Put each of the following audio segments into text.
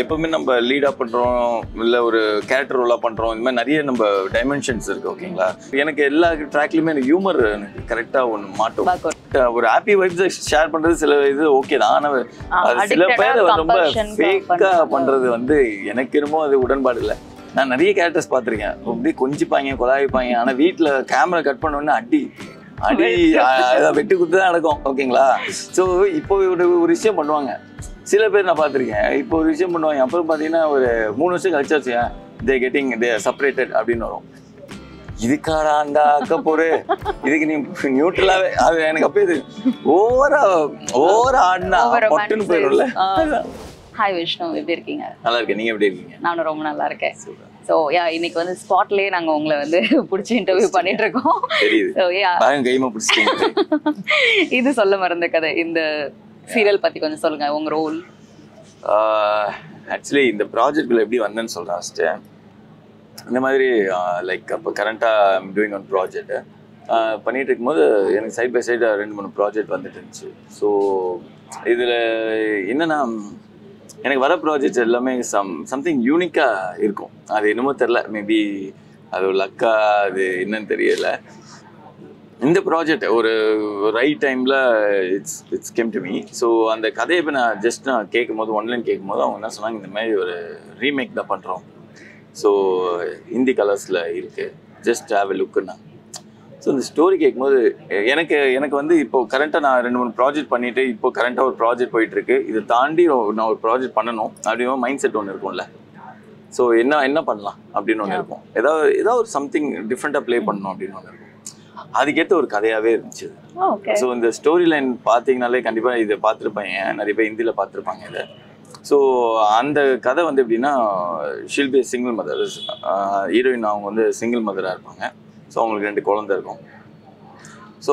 எப்பவுமே நம்ம லீடாக பண்ணுறோம் இல்லை ஒரு கேரக்டர் ரோலாக பண்ணுறோம் இந்த மாதிரி நிறைய நம்ம டைமென்ஷன்ஸ் இருக்கு ஓகேங்களா எனக்கு எல்லா ட்ராக்லையுமே எனக்கு ஹியூமர் எனக்கு கரெக்டாக ஒன்று மாட்டும் Work out. ஒரு ஹாப்பி வைப்ஸ் ஷேர் பண்ணுறது சில இது ஓகே தான் ஆனால் ஆ, அது சில addicted-ஆ பேர் ரொம்ப compulsion ஃபேக்காக பண்றாங்க. பண்ணுறது வந்து எனக்கு என்னமோ அது உடன்பாடு இல்லை நான் நிறைய கேரக்டர்ஸ் பார்த்துருக்கேன் அப்படியே கொஞ்சிப்பாங்க கொலாய்ப்பாங்க ஆனால் வீட்டில் கேமரா கட் பண்ண உடனே அடி அடி அஹ், வெட்டு குத்து தான் நடக்கும் ஓகேங்களா ஸோ இப்போ ஒரு ஒரு விஷயம் பண்ணுவாங்க சில பேர் நான் பார்த்துருக்கேன் இப்போ ஒரு விஷயம் பண்ணுவாங்க அப்புறம் பார்த்தீங்கன்னா ஒரு மூணு வருஷம் கழிச்சு வச்சுக்கேன் தே கெட்டிங் தே செப்பரேட்டட் அப்படின்னு வரும் இதுக்காடா அந்த அக்க போரு இதுக்கு நீ நியூட்ரலாவே அது எனக்கு அப்பயே இது ஓவரா ஓவரா ஆடினா Over பொட்டுன்னு போயிடும்ல ஹாய் விஷ்ணு எப்படி இருக்கீங்க நல்லா இருக்கேன் நீங்க எப்படி இருக்கீங்க நானும் ரொம்ப நல்லா இருக்கேன் ஸோ யா இன்னைக்கு வந்து ஸ்பாட்லயே நாங்க உங்களை வந்து பிடிச்சி இன்டர்வியூ பண்ணிட்டு இருக்கோம் தெரியுது ஸோ யா பேகம் கைமா பிடிச்சிட்டீங்க இது சொல்ல மறந்த கதை இந்த சீரியல் பத்தி கொஞ்சம் சொல்லுங்க உங்க ரோல் ஆக்சுவலி இந்த ப்ராஜெக்ட்குள்ள எப்படி வந்தேன்னு சொல்கிறேன் ஃபஸ்ட்டு இந்த மாதிரி லைக் அப்போ கரண்ட்டாக டூயிங் ஒன் ப்ராஜெக்ட் பண்ணிட்டு இருக்கும்போது எனக்கு சைட் பை சைடு ரெண்டு மூணு ப்ராஜெக்ட் வந்துட்டு இருந்துச்சு ஸோ இதில் என்னன்னா எனக்கு வர ப்ராஜெக்ட்ஸ் எல்லாமே சம் சம்திங் யூனிக்காக இருக்கும் அது என்னமோ தெரில மேபி அது ஒரு லக்கா அது என்னன்னு தெரியல இந்த ப்ராஜெக்ட் ஒரு ரைட் டைமில் it's it's came to me so அந்த கதையை இப்போ நான் ஜஸ்ட் நான் கேட்கும்போது ஒன்லைன் கேட்கும்போது அவங்க என்ன சொன்னாங்க இந்த மாதிரி ஒரு ரீமேக் தான் பண்ணுறோம் ஸோ ஹிந்தி கலர்ஸில் இருக்குது ஜஸ்ட் ஹாவ் எ லுக்குன்னா ஸோ இந்த ஸ்டோரி கேட்கும்போது எனக்கு எனக்கு வந்து இப்போ கரண்ட்டாக நான் ரெண்டு மூணு ப்ராஜெக்ட் பண்ணிட்டு இப்போ கரண்ட்டாக ஒரு ப்ராஜெக்ட் போயிட்டு இருக்கு இதை தாண்டி ஒரு- நான் ஒரு ப்ராஜெக்ட் பண்ணணும் அப்படின்னு மைண்ட் செட் ஒன்று இருக்கும்ல ஸோ என்ன என்ன பண்ணலாம் அப்படின்னு ஒன்று இருக்கும் ஏதாவது ஏதாவது ஒரு சம்திங் டிஃப்ரெண்ட்டாக ப்ளே பண்ணணும் அப்படின்னு ஒன்று இருக்கும் அதுக்கேற்ற ஒரு கதையாகவே இருந்துச்சு ஓகே ஸோ இந்த ஸ்டோரி லைன் பார்த்தீங்கனாலே கண்டிப்பாக இதை பார்த்துருப்பாங்க நிறைய பேர் ஹிந்தியில் பார்த்துருப்பாங்க இதை ஸோ அந்த கதை வந்து எப்படின்னா ஷில்பி சிங்கிள் மதர் ஹீரோயின் அவங்க வந்து சிங்கிள் மதராக இருப்பாங்க ஸோ அவங்களுக்கு ரெண்டு குழந்தை இருக்கும் ஸோ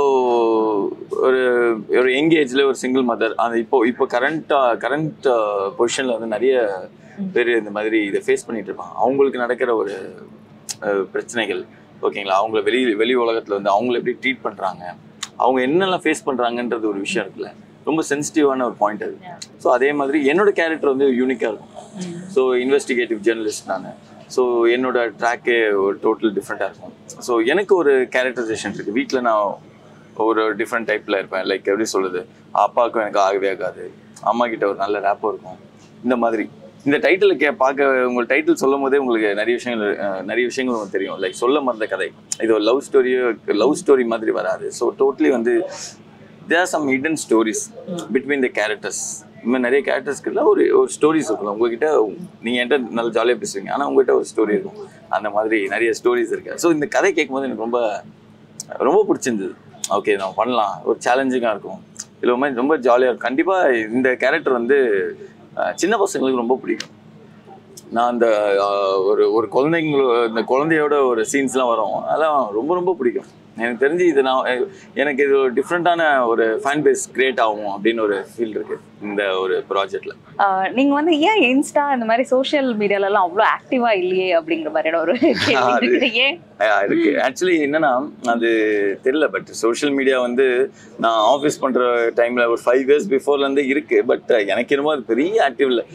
ஒரு ஒரு எங்கேஜில் ஒரு சிங்கிள் மதர் அந்த இப்போ இப்போ கரண்ட்டாக கரண்ட் பொசிஷனில் வந்து நிறைய பேர் இந்த மாதிரி இதை ஃபேஸ் பண்ணிட்டு இருப்பாங்க அவங்களுக்கு நடக்கிற ஒரு அஹ், பிரச்சனைகள் ஓகேங்களா அவங்கள வெளி வெளி உலகத்தில் வந்து அவங்கள எப்படி ட்ரீட் பண்ணுறாங்க அவங்க என்னெல்லாம் ஃபேஸ் பண்ணுறாங்கன்றது ஒரு விஷயம் இருக்குல்ல ரொம்ப சென்சிட்டிவான ஒரு பாயிண்ட் அது ஸோ அதே மாதிரி என்னோட கேரக்டர் வந்து யூனிக்காக இருக்கும் ஸோ இன்வெஸ்டிகேட்டிவ் ஜேர்னலிஸ்ட் நான் ஸோ என்னோட ட்ராக்கே ஒரு டோட்டல் டிஃப்ரெண்ட்டாக இருக்கும் ஸோ எனக்கு ஒரு கேரக்டரைசேஷன் இருக்குது வீட்டில் நான் ஒரு டிஃப்ரெண்ட் டைப்பில் இருப்பேன் லைக் எப்படி சொல்லுது அப்பாவுக்கும் எனக்கு ஆகவே ஆகாது அம்மா கிட்ட ஒரு நல்ல ரேப்போ இருக்கும் இந்த மாதிரி இந்த டைட்டில் கே பார்க்க உங்கள் டைட்டில் சொல்லும் போதே உங்களுக்கு நிறைய விஷயங்கள் அஹ், நிறைய விஷயங்கள் உங்களுக்கு தெரியும் லைக் சொல்ல மறந்த கதை இது ஒரு லவ் ஸ்டோரியோ லவ் ஸ்டோரி மாதிரி வராது ஸோ டோட்டலி வந்து there some hidden stories between the characters இந்த மாதிரி நிறைய கேரக்டர்ஸ்க்குள்ள ஒரு ஒரு ஸ்டோரிஸ் இருக்கும் உங்ககிட்ட நீங்கள் என்கிட்ட நல்லா ஜாலியாக பேசுவீங்க ஆனால் உங்ககிட்ட ஒரு ஸ்டோரி இருக்கும் அந்த மாதிரி நிறைய ஸ்டோரிஸ் இருக்கு ஸோ இந்த கதை கேட்கும்போது எனக்கு ரொம்ப ரொம்ப பிடிச்சிருந்தது ஓகே நம்ம பண்ணலாம் ஒரு சேலஞ்சிங்காக இருக்கும் இது ஒரு மாதிரி ரொம்ப ஜாலியாக இருக்கும் கண்டிப்பாக இந்த கேரக்டர் வந்து அஹ், சின்ன பசங்களுக்கு ரொம்ப பிடிக்கும் நான் அந்த அஹ், ஒரு ஒரு குழந்தைங்களோ இந்த குழந்தையோட ஒரு சீன்ஸ்லாம் வரும் அதெல்லாம் ரொம்ப ரொம்ப பிடிக்கும் எனக்கு தெரிஞ்சு இது நான் எ- எனக்கு இது ஒரு டிஃப்ரெண்ட்டான ஒரு ஃபேன் பேஸ் கிரியேட் ஆகும் அப்படின்னு ஒரு ஃபீல் இருக்கு இந்த ஒரு ப்ராஜெக்ட்ல நீங்க வந்து ஏன் இன்ஸ்டா இந்த மாதிரி சோஷியல் மீடியால எல்லாம் அவ்வளோ ஆக்டிவா இல்லையே அப்படிங்கிற மாதிரியான ஒரு கேள்வி அது- இருக்குது. ஏன் இருக்கு ஆக்சுவலி என்னன்னா அது தெரியல பட் சோஷியல் மீடியா வந்து நான் ஆஃபீஸ் பண்ற டைம்ல ஒரு ஃபைவ் இயர்ஸ் பிஃபோர்ல இருந்து இருக்கு பட் எனக்கு என்னமோ அது பெரிய ஆக்டிவ் இல்லை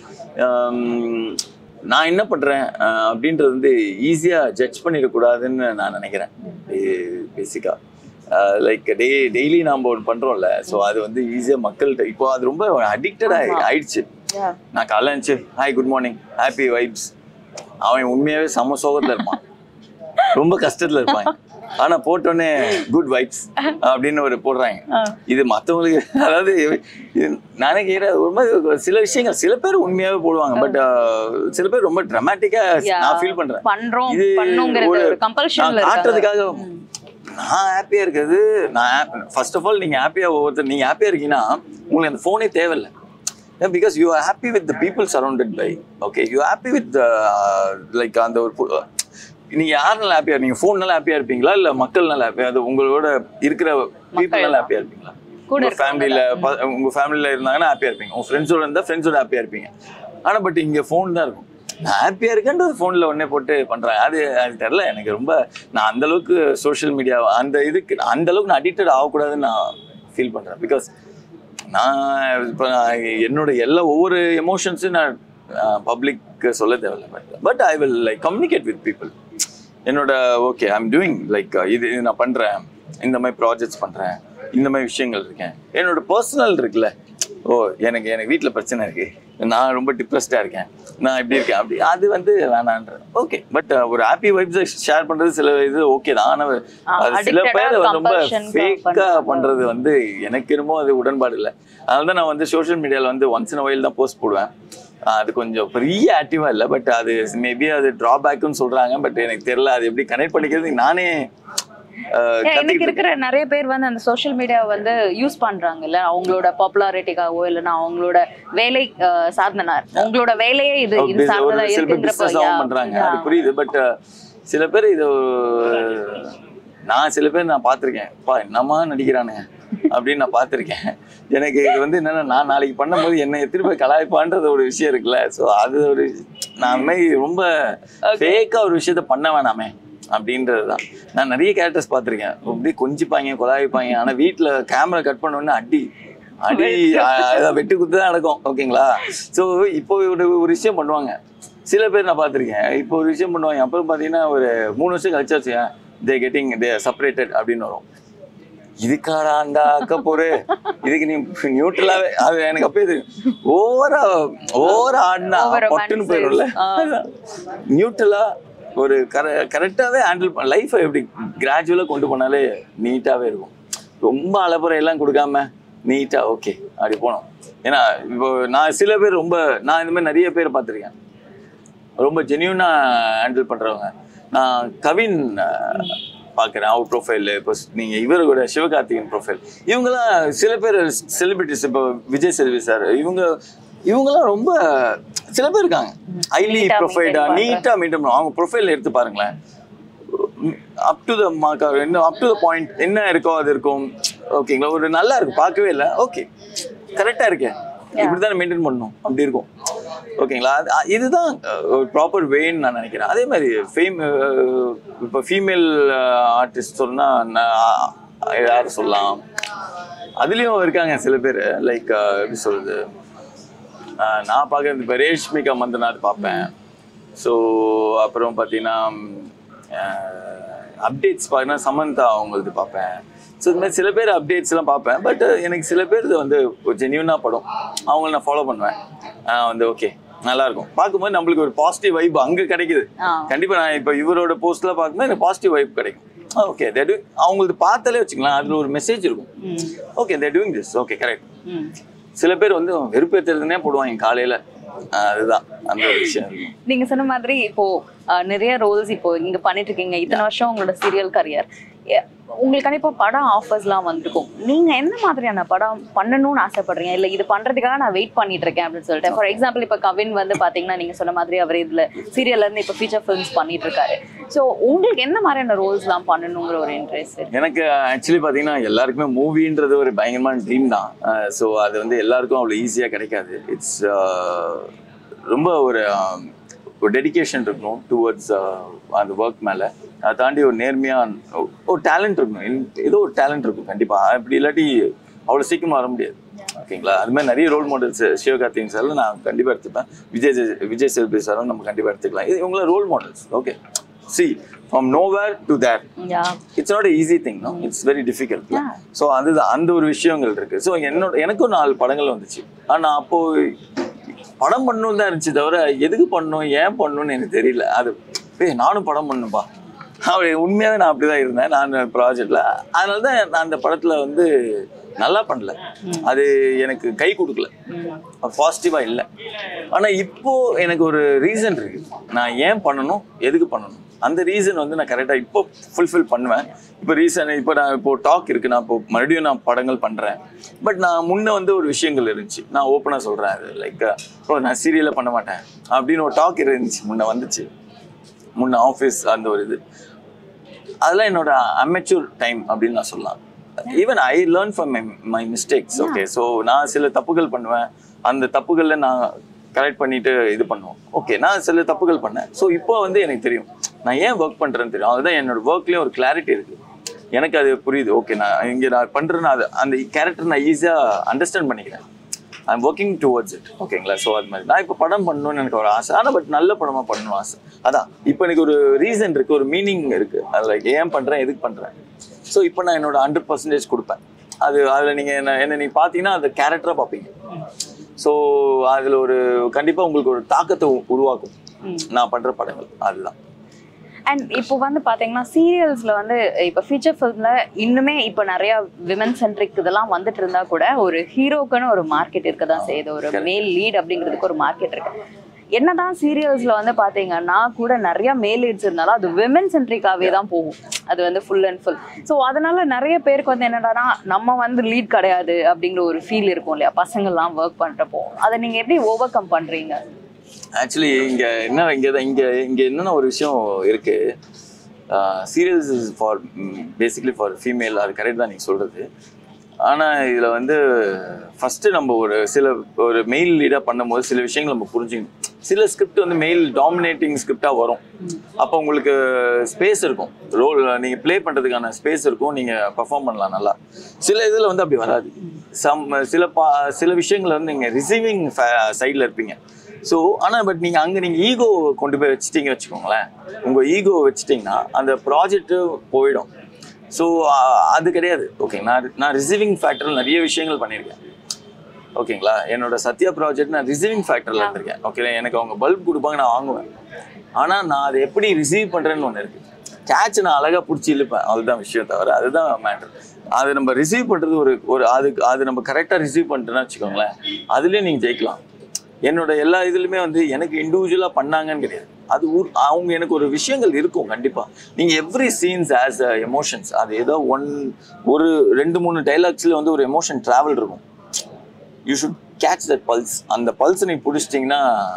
நான் என்ன பண்றேன் அஹ், அப்படின்றது வந்து ஈஸியா ஜட்ஜ் பண்ணிடக்கூடாதுன்னு நான் நினைக்கிறேன் பேசிக்கா லைக் டே டெய்லி நாம் ஒன்று பண்றோம்ல ஸோ அது வந்து ஈஸியா மக்கள்கிட்ட இப்போ அது ரொம்ப அடிக்டட் ஆயிடுச்சு Yeah. நான் காலைல இருந்துச்சு hi good morning happy vibes அவன் உண்மையாவே செம்ம சோகத்துல இருப்பான் ரொம்ப கஷ்டத்துல இருப்பான் ஆனா போட்டோன்னே குட் வைப்ஸ் அப்படின்னு ஒரு போடுறாங்க இது மத்தவங்களுக்கு அதாவது இது நானே கேட்கிறேன் ஒரு மாதிரி சில விஷயங்கள் சில பேர் உண்மையாவே போடுவாங்க பட் சில பேர் ரொம்ப ட்ராமாட்டிக்கா Yeah. நான் ஃபீல் பண்றேன் பண்றோம் இது பண்ணுங்கிறது ஒரு- ஒரு கம்பல்ஷன்ல நான் இருக்காங்க காட்டுறதுக்காக நான் ஹாப்பியா இருக்கிறது நான் ஃபர்ஸ்ட் ஆஃப் ஆல் நீங்க ஹாப்பியா ஒவ்வொருத்தர் நீங்க ஹாப்பியா இருக்கீங்கன்னா உங்களுக்கு அந்த ஃபோனே தேவையில்லை because you are happy with the people surrounded by okay you happy with like அந்த ஒரு பு- நீங்க யாருனால ஹாப்பியா நீங்க ஃபோன்னால ஹாப்பியா இருப்பீங்களா இல்ல மக்கள்னால ஹாப்பியா அது உங்களோட இருக்கிற பீப்புள்னால ஹாப்பியா இருப்பீங்களா கூட உங்க இருக்கவங்க ஃபேமிலியில உங்க ஃபேமிலியில இருந்தாங்கன்னா ஹாப்பியா இருப்பீங்க உங்க ஃப்ரெண்ட்ஸோட இருந்தா ஃப்ரெண்ட்ஸோட ஹாப்பியா இருப்பீங்க ஆனா பட் இங்க ஃபோன் தான் இருக்கும் நான் ஹாப்பியா இருக்கேன்றது ஃபோன்ல உடனே போட்டு பண்றேன் அது அது தெரியல எனக்கு ரொம்ப நான் அந்த அளவுக்கு சோஷியல் மீடியா அந்த இதுக்கு அந்த அளவுக்கு நான் அடிக்டட் ஆகக்கூடாதுன்னு நான் ஃபீல் பண்றேன் பிகாஸ் நான் இப்போ நான் என்னோட எல்லா ஒவ்வொரு எமோஷன்ஸும் நான் பப்ளிக் சொல்ல தேவையில்ல but but I will like communicate with people என்னோட okay I am doing like இது இது நான் பண்ணுறேன் இந்த மாதிரி ப்ராஜெக்ட்ஸ் பண்ணுறேன் இந்த மாதிரி விஷயங்கள் இருக்கேன் என்னோட பர்சனல் இருக்குல்ல ஓ எனக்கு எனக்கு வீட்டில் பிரச்சனை இருக்கு நான் ரொம்ப டிப்ரெஸ்டாக இருக்கேன் நான் இப்படி இருக்கேன் அப்படி அது வந்து வேணான்ற ஓகே பட் ஒரு ஹாப்பி வைப்ஸை ஷேர் பண்ணுறது சில இது ஓகே தான் ஆனால் அது சில addicted-ஆ பேர் ரொம்ப compulsion க்கு ஃபேக்காக பண்றாங்க. பண்ணுறது வந்து எனக்கு என்னமோ அது உடன்பாடு இல்லை அதனால தான் நான் வந்து சோஷியல் மீடியாவில் வந்து ஒன்ஸ் இன் வயல் தான் போஸ்ட் போடுவேன் ஆஹ் அது கொஞ்சம் பெரிய ஆக்டிவாக இல்லை பட் அது மேபி அது ட்ராபேக்குன்னு சொல்கிறாங்க பட் எனக்கு தெரியல அது எப்படி கனெக்ட் பண்ணிக்கிறது நானே ஆஹ் ஏன் இன்னைக்கு கத்துக்கிட்டு இருக்கிற நிறைய பேர் வந்து அந்த சோஷியல் மீடியா வந்து யூஸ் பண்றாங்கல்ல அவங்களோட பாப்புலாரிட்டிக்காகவோ இல்லைன்னா அவங்களோட வேலை அஹ், சார்ந்த உங்களோட வேலையே இது ஒரு இது bus- சார்ந்ததா ஒரு சில பேர் இருக்குன்றப்ப பிசினஸாகவும் yeah, பண்றாங்க yeah. அது புரியுது பட் சில பேர் இது நான் சில பேர் நான் பார்த்திருக்கேன் பா என்னமா நடிக்கிறானுங்க அப்படின்னு நான் பார்த்திருக்கேன் எனக்கு இது வந்து என்னன்னா நான் நாளைக்கு பண்ணும்போது என்ன எத்தனை பேர் கலாய்ப்பான்றது ஒரு விஷயம் இருக்குல்ல ஸோ அது ஒரு நான் அந்த மாதிரி ரொம்ப ஃபேக்கா ஒரு விஷயத்த பண்ண வேணாமே அப்படின்றது தான் நான் நிறைய கேரக்டர்ஸ் பார்த்திருக்கேன் அப்படியே கொஞ்சிப்பாங்க கொலாய்ப்பாங்க ஆனா வீட்டுல கேமரா கட் பண்ண உடனே அடி அடி அஹ் வெட்டு குத்து தான் நடக்கும் ஓகேங்களா ஸோ இப்போ ஒரு ஒரு விஷயம் பண்ணுவாங்க சில பேர் நான் பார்த்துருக்கேன் இப்போ ஒரு விஷயம் பண்ணுவாங்க அப்புறம் பார்த்தீங்கன்னா ஒரு மூணு வருஷம் கழிச்சு வச்சுக்கேன் தே கெட்டிங் தே செப்பரேட்டட் அப்படின்னு வரும் இதுக்காடா அந்த அக்க போரு இதுக்கு நீ நியூட்ரலாவே அது எனக்கு அப்பயே தெரியும் ஓவரா ஓவரா ஆடினா Over பொட்டுன்னு போயிடும்ல நியூட்ரலா ஒரு கர கரெக்டாகவே ஹேண்டில் பண்ண லைஃப்பை எப்படி கிராஜுவலாக கொண்டு போனாலே நீட்டாகவே இருக்கும் ரொம்ப அலப்புறை எல்லாம் கொடுக்காம நீட்டாக ஓகே அப்படி போனோம் ஏன்னா இப்போ நான் சில பேர் ரொம்ப நான் இந்த மாதிரி நிறைய பேர் பார்த்துருக்கேன் ரொம்ப ஜென்யூனாக ஹேண்டில் பண்ணுறவங்க நான் கவின் பார்க்குறேன் அவர் ப்ரொஃபைல் இப்போ நீங்கள் இவர் கூட சிவகார்த்திகேயன் ப்ரொஃபைல் இவங்கெல்லாம் சில பேர் செலிபிரிட்டிஸ் இப்போ விஜய் செல்வி சார் இவங்க இவங்கெல்லாம் ரொம்ப சில பேர் இருக்காங்க ஹைலி Neat ஆ ப்ரொஃபைல்டா maintain நீட்டாக மெயின்டைன் பண்ணுவாங்க அவங்க ப்ரொஃபைல் எடுத்து பாருங்களேன் அப் டு த மார்க் இன்னும் அப் டு த பாயிண்ட் என்ன இருக்கோ அது இருக்கும் ஓகேங்களா ஒரு நல்லா இருக்கு பார்க்கவே இல்லை ஓகே கரெக்டாக இருக்கேன் இப்படி தானே மெயின்டைன் பண்ணணும் அப்படி இருக்கும் ஓகேங்களா அது அ- இதுதான் அஹ், ஒரு ப்ராப்பர் வேன்னு நான் நினைக்கிறேன் அதே மாதிரி ஃபேம் இப்போ ஃபீமேல் ஆர்டிஸ்ட் சொன்னால் யார் சொல்லலாம் அதுலேயும் இருக்காங்க சில பேர் லைக் எப்படி சொல்றது ஆஹ் நான் பார்க்குறது இப்போ ரேஷ்மிகா மந்தநாத் பார்ப்பேன் ஸோ அப்புறம் பார்த்தீங்கன்னா அப்டேட்ஸ் பார்த்தீங்கன்னா சமந்தா அவங்களது பார்ப்பேன் ஸோ இந்த மாதிரி சில பேர் அப்டேட்ஸ்லாம் பார்ப்பேன் பட் எனக்கு சில பேர் இது வந்து ஜென்யூனாக படம் அவங்கள நான் ஃபாலோ பண்ணுவேன் ஆஹ் வந்து ஓகே நல்லா இருக்கும் பார்க்கும்போது நம்மளுக்கு ஒரு பாசிட்டிவ் வைப் அங்கே கிடைக்குது ஆ. கண்டிப்பாக நான் இப்போ இவரோட போஸ்ட்லாம் பார்க்கும்போது எனக்கு பாசிட்டிவ் வைப் கிடைக்கும் ஓகே தே அவங்களுக்கு பார்த்தாலே வச்சுக்கலாம் அதில் ஒரு மெசேஜ் இருக்கும் hmm, okay they doing this okay correct hmm. சில பேர் வந்து வெறுப்பேற்றுறதுனே போடுவாங்க காலையில ஆஹ் அதுதான் அந்த ஒரு விஷயம் இருக்கும் நீங்க சொன்ன மாதிரி இப்போ அஹ், நிறைய ரோல்ஸ் இப்போ இங்க பண்ணிட்டு இருக்கீங்க இத்தனை வருஷம் உங்களோட சீரியல் கரியர் உங்களுக்கு கண்டிப்பா படம் ஆஃபர்ஸ்லாம் வந்திருக்கும் நீங்க எந்த மாதிரியான படம் பண்ணணும்னு ஆசைப்படுறீங்க இல்ல இது பண்றதுக்காக நான் வெயிட் பண்ணிட்டு இருக்கேன் அப்படின்னு சொல்லிட்டு ஃபார் எக்ஸாம்பிள் இப்ப கவின் வந்து பாத்தீங்கன்னா நீங்க சொன்ன மாதிரி அவர் இதுல சீரியல்ல இருந்து இப்ப ஃபீச்சர் ஃபிலிம்ஸ் பண்ணிட்டு இருக்காரு சோ உங்களுக்கு என்ன மாதிரியான ரோல்ஸ்லாம் பண்ணணுங்கிற ஒரு இன்ட்ரெஸ்ட் எனக்கு ஆக்சுவலி பார்த்தீங்கன்னா எல்லாருக்குமே மூவின்றது ஒரு பயங்கரமான ட்ரீம் தான் ஸோ அது வந்து எல்லாருக்கும் அவ்வளோ ஈஸியாக கிடைக்காது இட்ஸ் ரொம்ப ஒரு ஆஹ், ஒரு டெடிகேஷன் இருக்கணும் டுவர்ட்ஸ் அந்த ஒர்க் மேலே அதை தாண்டி ஒரு நேர்மையாக ஒரு டேலண்ட் இருக்கணும் in- ஏதோ ஒரு டேலண்ட் இருக்கும் கண்டிப்பாக அப்படி இல்லாட்டி அவ்வளோ சீக்கிரமாக வர முடியாது ஓகேங்களா அது மாதிரி நிறைய ரோல் மாடல்ஸ் சிவகார்த்திகேயன் சார்ல நான் கண்டிப்பாக எடுத்துப்பேன் விஜய் ஜெ- விஜய் சேதுபதி சாரும் நம்ம கண்டிப்பாக எடுத்துக்கலாம் இது இவங்கள role models okay see from nowhere to there ya it's not easy thing no it's very difficult Yeah. So அதுதான் அந்த ஒரு விஷயங்கள் இருக்கு ஸோ என்னோட எனக்கும் நாலு படங்கள் வந்துச்சு ஆனா அப்போ படம் பண்ணணும் தான் இருந்துச்சு தவிர எதுக்கு பண்ணணும் ஏன் பண்ணணும்னு எனக்கு தெரியல அது ஏய் நானும் படம் பண்ணணும்பா அப்படி உண்மையாவே நான் அப்படிதான் இருந்தேன் நான் ப்ராஜெக்ட்ல அதனால தான் நான் அந்த படத்துல வந்து நல்லா பண்ணல அது எனக்கு கை கொடுக்கல பாசிட்டிவாக இல்லை ஆனால் இப்போ எனக்கு ஒரு ரீசன் இருக்கு நான் ஏன் பண்ணணும் எதுக்கு பண்ணணும் அந்த ரீசன் வந்து நான் கரெக்டாக இப்போ ஃபுல்ஃபில் பண்ணுவேன் இப்போ ரீசன் இப்போ நான் இப்போ டாக் இருக்கு நான் இப்போ மறுபடியும் நான் படங்கள் பண்ணுறேன் பட் நான் முன்ன வந்து ஒரு விஷயங்கள் இருந்துச்சு நான் ஓப்பனாக சொல்கிறேன் அது லைக் ஓ நான் சீரியலில் பண்ண மாட்டேன் அப்படின்னு ஒரு டாக் இருந்துச்சு முன்ன வந்துச்சு முன்ன ஆஃபீஸ் அந்த ஒரு இது அதெல்லாம் என்னோட அமெச்சூர் டைம் அப்படின்னு நான் சொல்லலாம் even I learn from my my mistakes okay so நான் சில தப்புகள் பண்ணுவேன் அந்த தப்புகளில் நான் கரெக்ட் பண்ணிட்டு இது பண்ணுவோம் ஓகே நான் சில தப்புகள் பண்ணேன் ஸோ இப்போ வந்து எனக்கு தெரியும் நான் ஏன் ஒர்க் பண்ணுறேன்னு தெரியும் அதுதான் என்னோட ஒர்க்லேயும் ஒரு கிளாரிட்டி இருக்குது எனக்கு அது புரியுது ஓகே நான் இங்கே நான் பண்ணுறேன்னா அது அந்த கேரக்டர் நான் ஈஸியாக அண்டர்ஸ்டாண்ட் பண்ணிக்கிறேன் ஐம் ஒர்க்கிங் டுவர்ட்ஸ் இட் ஓகேங்களா ஸோ அது மாதிரி நான் இப்போ படம் பண்ணணும்னு எனக்கு ஒரு ஆசை ஆனால் பட் நல்ல படமாக பண்ணணும் ஆசை அதான் இப்போ எனக்கு ஒரு ரீசன் இருக்குது ஒரு மீனிங் இருக்குது அது லைக் ஏன் பண்ணுறேன் எதுக்கு பண்ணுறேன் ஸோ இப்போ நான் என்னோட ஹண்ட்ரட் பர்சன்டேஜ் கொடுப்பேன் அது அதில் நீங்கள் என்ன என்ன நீங்கள் பார்த்தீங்கன்னா அந்த கேரக்டராக பார்ப்பீங்க ஸோ அதில் ஒரு கண்டிப்பாக உங்களுக்கு ஒரு தாக்கத்தை உ- உருவாக்கும் நான் பண்ணுற படங்கள் அதுதான் அண்ட் இப்போ வந்து பாத்தீங்கன்னா சீரியல்ஸ்ல வந்து இப்போ ஃபீச்சர் ஃபிலிம்ல இன்னுமே இப்போ நிறைய விமன் சென்ட்ரிக் இதெல்லாம் வந்துட்டு இருந்தா கூட ஒரு ஹீரோக்குன்னு ஒரு மார்க்கெட் இருக்க தான் செய்யுது ஒரு மேல் லீட் அப்படிங்கிறதுக்கு ஒரு மார்க்கெட் இருக்கு என்னதான் சீரியல்ஸ்ல வந்து பாத்தீங்கன்னா கூட நிறைய மேல் லீட்ஸ் இருந்தாலும் அது விமன் சென்ட்ரிக்காவே தான் போகும் அது வந்து ஃபுல் அண்ட் ஃபுல் ஸோ அதனால நிறைய பேருக்கு வந்து என்னடானா நம்ம வந்து லீட் கிடையாது அப்படிங்கிற ஒரு ஃபீல் இருக்கும் இல்லையா பசங்கள்லாம் ஒர்க் பண்றப்போ அதை நீங்க எப்படி ஓவர் கம் பண்றீங்க ஆக்சுவலி இங்கே என்ன இங்கே தான் இங்கே இங்கே என்னென்ன ஒரு விஷயம் இருக்கு serials is for basically for female அது கரெக்ட் தான் நீங்கள் சொல்கிறது ஆனால் இதில் வந்து ஃபஸ்ட்டு நம்ம ஒரு சில ஒரு மெயில் லீடாக பண்ணும்போது சில விஷயங்கள் நம்ம புரிஞ்சுக்கணும் சில ஸ்கிரிப்ட் வந்து மெயில் டாமினேட்டிங் ஸ்கிரிப்டாக வரும் அப்போ உங்களுக்கு ஸ்பேஸ் இருக்கும் ரோல் நீங்கள் ப்ளே பண்ணுறதுக்கான ஸ்பேஸ் இருக்கும் நீங்கள் பர்ஃபார்ம் பண்ணலாம் நல்லா சில இதில் வந்து அப்படி வராது சம் சில பா சில விஷயங்கள் வந்து நீங்கள் ரிசீவிங் சைடில் இருப்பீங்க ஸோ ஆனால் பட் நீங்கள் அங்கே நீங்கள் ஈகோ கொண்டு போய் வச்சிட்டீங்க வச்சுக்கோங்களேன் உங்கள் ஈகோ வச்சிட்டிங்கன்னா அந்த ப்ராஜெக்ட்டு போயிடும் ஸோ அது கிடையாது ஓகே நான் நான் ரிசீவிங் ஃபேக்டரில் நிறைய விஷயங்கள் பண்ணியிருக்கேன் ஓகேங்களா என்னோட சத்யா ப்ராஜெக்ட் நான் ரிசீவிங் ஃபேக்டரில் இருந்திருக்கேன் ஓகே எனக்கு அவங்க பல்ப் கொடுப்பாங்க நான் வாங்குவேன் ஆனால் நான் அதை எப்படி ரிசீவ் பண்ணுறேன்னு ஒன்று இருக்குது கேட்ச் நான் அழகாக பிடிச்சி இழுப்பேன் அதுதான் விஷயம் தவிர அதுதான் மேட்டர் அது நம்ம ரிசீவ் பண்ணுறது ஒரு ஒரு அதுக்கு அது நம்ம கரெக்டாக ரிசீவ் பண்ணிட்டோன்னா வச்சுக்கோங்களேன் அதுலேயே நீங்கள் ஜெயிக்கலாம் என்னோட எல்லா இதுலையுமே வந்து எனக்கு இண்டிவிஜுவலாக பண்ணாங்கன்னு கிடையாது அது ஊர் அவங்க எனக்கு ஒரு விஷயங்கள் இருக்கும் கண்டிப்பாக நீங்கள் every scenes as a emotions அது ஏதோ ஒன் ஒரு ரெண்டு மூணு டைலாக்ஸில் வந்து ஒரு எமோஷன் ட்ராவல் இருக்கும் you should catch that pulse அந்த பல்ஸ் நீ பிடிச்சிட்டிங்கன்னா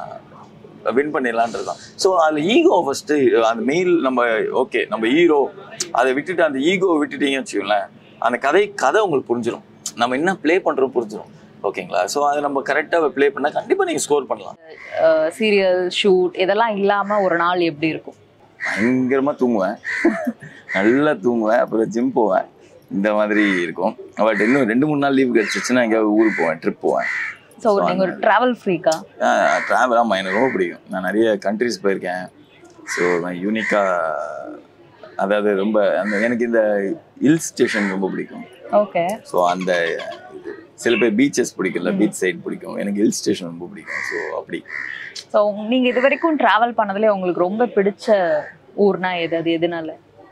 வின் பண்ணிடலான்றது தான் ஸோ அதில் ஈகோ ஃபஸ்ட்டு அந்த மெயில் நம்ம ஓகே நம்ம ஹீரோ அதை விட்டுட்டு அந்த ஈகோ விட்டுட்டீங்கன்னு வச்சுக்கோங்களேன் அந்த கதை கதை உங்களுக்கு புரிஞ்சிடும் நம்ம என்ன ப்ளே பண்ணுறோம் புரிஞ்சிடும் ஓகேங்களா ஸோ அதை நம்ம கரெக்டாக ப்ளே பண்ணால் கண்டிப்பாக நீங்கள் ஸ்கோர் பண்ணலாம் சீரியல் ஷூட் இதெல்லாம் இல்லாம ஒரு நாள் எப்படி இருக்கும் பயங்கரமாக தூங்குவேன் நல்லா தூங்குவேன் அப்புறம் ஜிம் போவேன் இந்த மாதிரி இருக்கும் பட் இன்னும் ரெண்டு மூணு நாள் லீவ் கிடச்சிச்சுன்னா எங்கேயாவது ஊருக்கு போவேன் ட்ரிப் போவேன் ஸோ நீங்க ஒரு டிராவல் ஃப்ரீக்கா ட்ராவல் ஆமாம் எனக்கு ரொம்ப பிடிக்கும் நான் நிறைய கண்ட்ரிஸ் போயிருக்கேன் ஸோ நான் யூனிக்காக அதாவது ரொம்ப அந்த எனக்கு இந்த ஹில் ஸ்டேஷன் ரொம்ப பிடிக்கும் ஓகே ஸோ அந்த இது சில பேர் பீச்சஸ் பிடிக்கல பீச் சைடு பிடிக்கும் எனக்கு ஹில் ஸ்டேஷன் ரொம்ப பிடிக்கும் ஸோ அப்படி ஸோ நீங்க இது வரைக்கும் டிராவல் பண்ணதுல உங்களுக்கு ரொம்ப பிடிச்ச ஊர்னா எது அது எதனால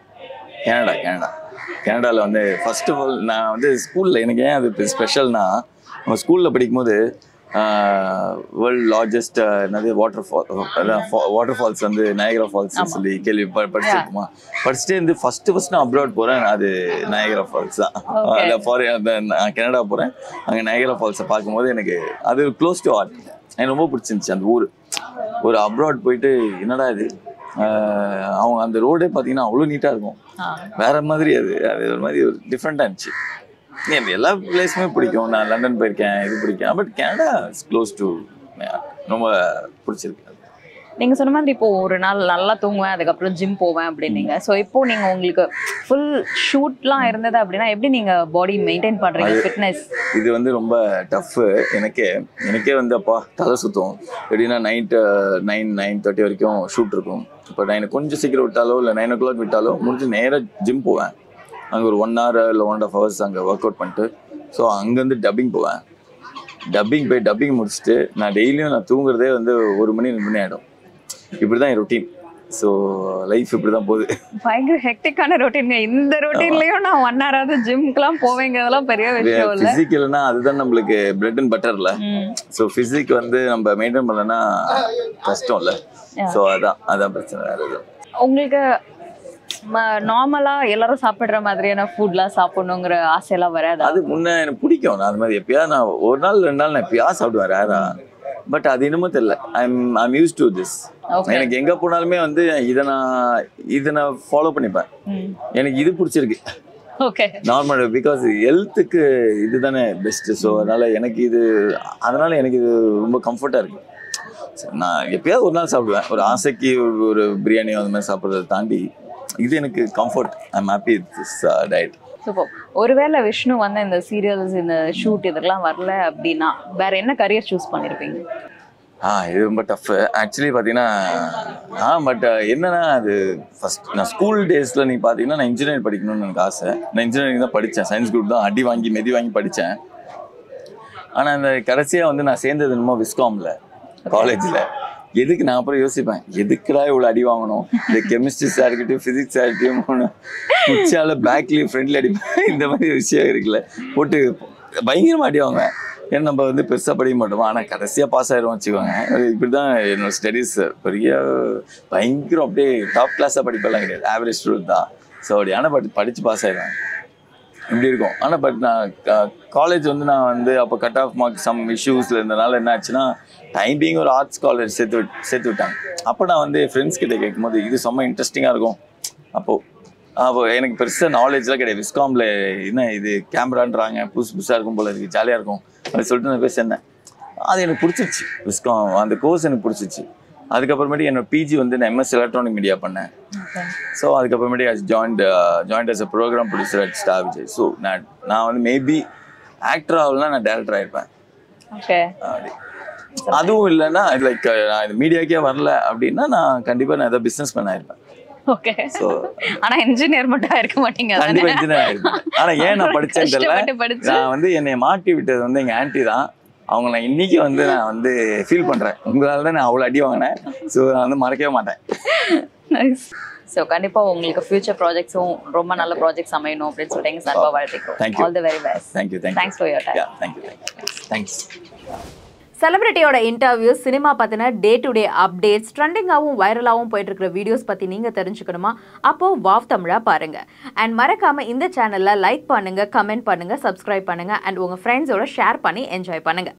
கனடா கனடா கனடாவில் வந்து ஃபர்ஸ்ட் ஆஃப் ஆல் நான் வந்து ஸ்கூலில் எனக்கு ஏன் அது ஸ்பெஷல்னா நம்ம ஸ்கூலில் படிக்கும்போது வேர்ல்ட் லார்ஜஸ்ட் என்னது வாட்டர் ஃபால் அதான் வாட்டர் ஃபால்ஸ் வந்து நயகரா ஃபால்ஸ் சொல்லி கேள்வி ப- படிச்சிருக்குமா படிச்சுட்டே இருந்து ஃபர்ஸ்ட் ஃபர்ஸ்ட் நான் அப்ராட் போகிறேன் அது நயகரா ஃபால்ஸ் தான் Okay. அந்த ஃபாரின் நான் கனடா போகிறேன் அங்கே நயகரா ஃபால்ஸை பார்க்கும்போது எனக்கு அது க்ளோஸ் டு ஆர்ட் எனக்கு ரொம்ப பிடிச்சிருந்துச்சு அந்த ஊர் ஒரு அப்ராட் போயிட்டு என்னடா இது ஆஹ் அவங்க அந்த ரோடே பார்த்தீங்கன்னா அவ்வளோ நீட்டாக இருக்கும் வேற மாதிரி அது அது ஒரு மாதிரி ஒரு டிஃப்ரெண்டாக இருந்துச்சு எனக்கு எல்லா பிளேஸுமே பிடிக்கும் நான் லண்டன் போயிருக்கேன் இது பிடிக்கும் but Canada is close to ரொம்ப பிடிச்சிருக்கு அது. நீங்க சொன்ன மாதிரி இப்போ ஒரு நாள் நல்லா தூங்குவேன் அதுக்கப்புறம் ஜிம் போவேன் அப்படின்னீங்க ஸோ இப்போ நீங்க உங்களுக்கு ஃபுல் ஷூட்லாம் இருந்தது அப்படின்னா எப்படி நீங்க பாடி மெயின்டைன் பண்றீங்க ஃபிட்னஸ் இது வந்து ரொம்ப டஃப்பு எனக்கே எனக்கே வந்து அப்பா தலை சுற்றும் எப்படின்னா நைட்டு நைன் நைன் தேர்ட்டி வரைக்கும் ஷூட் இருக்கும் இப்போ நைன் கொஞ்சம் சீக்கிரம் விட்டாலோ இல்லை நைன் ஓ கிளாக் விட்டாலோ முடிஞ்சு நேராக ஜிம் போவேன் அங்கே ஒரு ஒன் ஹவர் இல்லை ஒன் அண்ட் ஆஃப் ஹவர்ஸ் அங்கே ஒர்க் அவுட் பண்ணிட்டு ஸோ அங்கேருந்து டப்பிங் போவேன் டப்பிங் போய் டப்பிங் முடிச்சுட்டு நான் டெய்லியும் நான் தூங்குறதே வந்து ஒரு மணி ரெண்டு மணி ஆகிடும் இப்படி தான் என் ரொட்டீன் ஸோ லைஃப் இப்படி தான் போகுது பயங்கர ஹெக்டிக்கான ரொட்டீன்ங்க இந்த ரொட்டீன்லயும் நான் ஒன் ஹவராவது ஜிம்க்குலாம் போவேங்கிறதெல்லாம் பெரிய விஷயம் இல்ல ஃபிசிக்கல்னா அதுதான் நம்மளுக்கு பிரெட் அண்ட் பட்டர்ல ம். ஸோ ஃபிசிக் வந்து நம்ம மெயின்டைன் பண்ணலன்னா கஷ்டம் இல்லை Yeah. ஸோ அதான் அதான் பிரச்சனை வேற எதுவும் உங்களுக்கு நார்மலா எல்லாரும் சாப்பிடுற மாதிரியான ஃபுட்லாம் சாப்பிடணுங்கிற ஆசையெல்லாம் வராதா அது முன்ன எனக்கு பிடிக்கும் நான் அது மாதிரி எப்பயாவது நான் ஒரு நாள் ரெண்டு நாள் நான் எப்பயாவது சாப்பிடுவேன் ரேரா பட் அது இன்னமும் தெரியல I'm I'm use to this Okay. எனக்கு எங்க போனாலுமே வந்து இதை நான் இதை நான் ஃபாலோ பண்ணிப்பேன் எனக்கு இது பிடிச்சிருக்கு ஓகே நார்மல் பிகாஸ் ஹெல்த்துக்கு இதுதானே பெஸ்ட் ஸோ அதனால எனக்கு இது அதனால எனக்கு இது ரொம்ப கம்ஃபர்ட்டாக இருக்கு சரி, நான் எப்பயாவது ஒரு நாள் சாப்பிடுவேன் ஒரு ஆசைக்கு ஒரு- ஒரு பிரியாணியோ அந்த மாதிரி சாப்பிட்றத தாண்டி இது எனக்கு comfort I'm happy this diet super ஒருவேளை விஷ்ணு வந்து இந்த சீரியல்ஸ் இந்த ஷூட் இதெல்லாம் வரல அப்படின்னா வேற என்ன கரியர் சூஸ் பண்ணிருப்பீங்க ஆ இது ரொம்ப டஃப் ஆக்சுவலி பார்த்தீங்கன்னா ஆ பட் என்னன்னா அது ஃபர்ஸ்ட் நான் ஸ்கூல் டேஸில் நீ பார்த்தீங்கன்னா நான் இன்ஜினியர் படிக்கணும்னு எனக்கு ஆசை நான் இன்ஜினியரிங் தான் படித்தேன் சயின்ஸ் குரூப் தான் அடி வாங்கி மெதி வாங்கி படித்தேன் ஆனால் அந்த கடைசியாக வந்து நான் சேர்ந்தது என்னமோ விஸ்காமில் காலேஜில் எதுக்கு நான் அப்புறம் யோசிப்பேன் எதுக்குடா இவ்வளோ அடி வாங்கணும் இந்த கெமிஸ்ட்ரி சார் இருக்கட்டும் ஃபிசிக்ஸ் சார் இருக்கட்டும் முச்சால பேக்லேயும் ஃப்ரண்ட்ல அடிப்பேன் இந்த மாதிரி விஷயம் இருக்குல்ல போட்டு பயங்கரமாக அடி வாங்குவேன் ஏன்னா நம்ம வந்து பெருசாக படிக்க மாட்டோம் ஆனால் கடைசியாக பாஸ் ஆயிரும் வச்சுக்கோங்க இப்படி தான் என்னோட ஸ்டடீஸ் பெரிய பயங்கரம் அப்படியே டாப் கிளாஸாக படிப்பெல்லாம் கிடையாது ஆவரேஜ் ஸ்டூடெண்ட் தான் ஸோ அப்படி ஆனால் பட் படித்து பாஸ் ஆயிடுவேன் இப்படி இருக்கும் ஆனால் பட் நான் காலேஜ் வந்து நான் வந்து அப்போ கட் ஆஃப் மார்க் சம் இஷ்யூஸில் இருந்தனால என்ன ஆச்சுன்னா டைமிங் ஒரு ஆர்ட்ஸ் காலேஜ் சேர்த்து விட் சேர்த்து விட்டாங்க அப்போ நான் வந்து ஃப்ரெண்ட்ஸ் கிட்ட கேட்கும்போது இது செம்ம இன்ட்ரெஸ்டிங்காக இருக்கும் அப்போது அப்போ எனக்கு பெருசாக நாலேஜ்லாம் கிடையாது விஸ்காமில் என்ன இது கேமரான்றாங்க புதுசு புதுசாக இருக்கும் போல இருக்கு ஜாலியாக இருக்கும் அப்படி சொல்லிட்டு நான் போய் சேர்ந்தேன் அது எனக்கு பிடிச்சிச்சு விஸ்காம் அந்த கோர்ஸ் எனக்கு பிடிச்சிச்சு அதுக்கப்புறமேட்டு என்னோட பிஜி வந்து நான் எம்எஸ் எலக்ட்ரானிக் மீடியா பண்ணேன் ஸோ அதுக்கப்புறமேட்டு I joined joined as a program producer at Star Vijay so நான் நான் வந்து மேபி ஆக்டர் ஆகலாம் நான் டேரக்டர் ஆயிருப்பேன் ஓகே அப்படி அதுவும் இல்லைன்னா லைக் நான் இந்த மீடியாக்கே வரல அப்படின்னா நான் கண்டிப்பாக நான் ஏதாவது பிஸ்னஸ் மேன் ஆயிருப்பேன் ஓகே ஸோ ஆனா இன்ஜினியர் மட்டும் இருக்க மாட்டீங்க அதானே? கண்டிப்பாக இன்ஜினியர் ஆயிருப்பேன் ஆனால் ஏன் நான் படிச்சேன்னு தெரியல கஷ்டப்பட்டு படிச்சு நான் வந்து என்னை மாட்டி விட்டது வந்து எங்கள் ஆன்ட்டி தான் அவங்க நான் இன்னைக்கு வந்து நான் வந்து ஃபீல் பண்ணுறேன் உங்களால தான் நான் அவ்வளோ அடி வாங்கினேன் ஸோ நான் வந்து மறக்கவே மாட்டேன் நைஸ் ஸோ கண்டிப்பா உங்களுக்கு ஃபியூச்சர் ப்ராஜெக்ட்ஸும் ரொம்ப நல்ல ப்ராஜெக்ட்ஸ் அமையணும் அப்படின்னு சொல்லிட்டு எங்க சார்பா வாழ்த்துக்கிறோம் Thank you. All the very best thank you thank you thanks for your time ya thank you thank you thanks செலிபிரிட்டியோட இன்டர்வியூஸ் சினிமா பற்றின டே டு டே அப்டேட்ஸ் ட்ரெண்டிங்காகவும் வைரலாகவும் போயிட்டு இருக்கிற வீடியோஸ் பற்றி நீங்கள் தெரிஞ்சுக்கணுமா அப்போ வாவ் தமிழா பாருங்க அண்ட் மறக்காம இந்த சேனலில் லைக் பண்ணுங்க கமெண்ட் பண்ணுங்க சப்ஸ்கிரைப் பண்ணுங்க அண்ட் உங்கள் ஃப்ரெண்ட்ஸோட ஷேர் பண்ணி என்ஜாய் பண்ணுங்க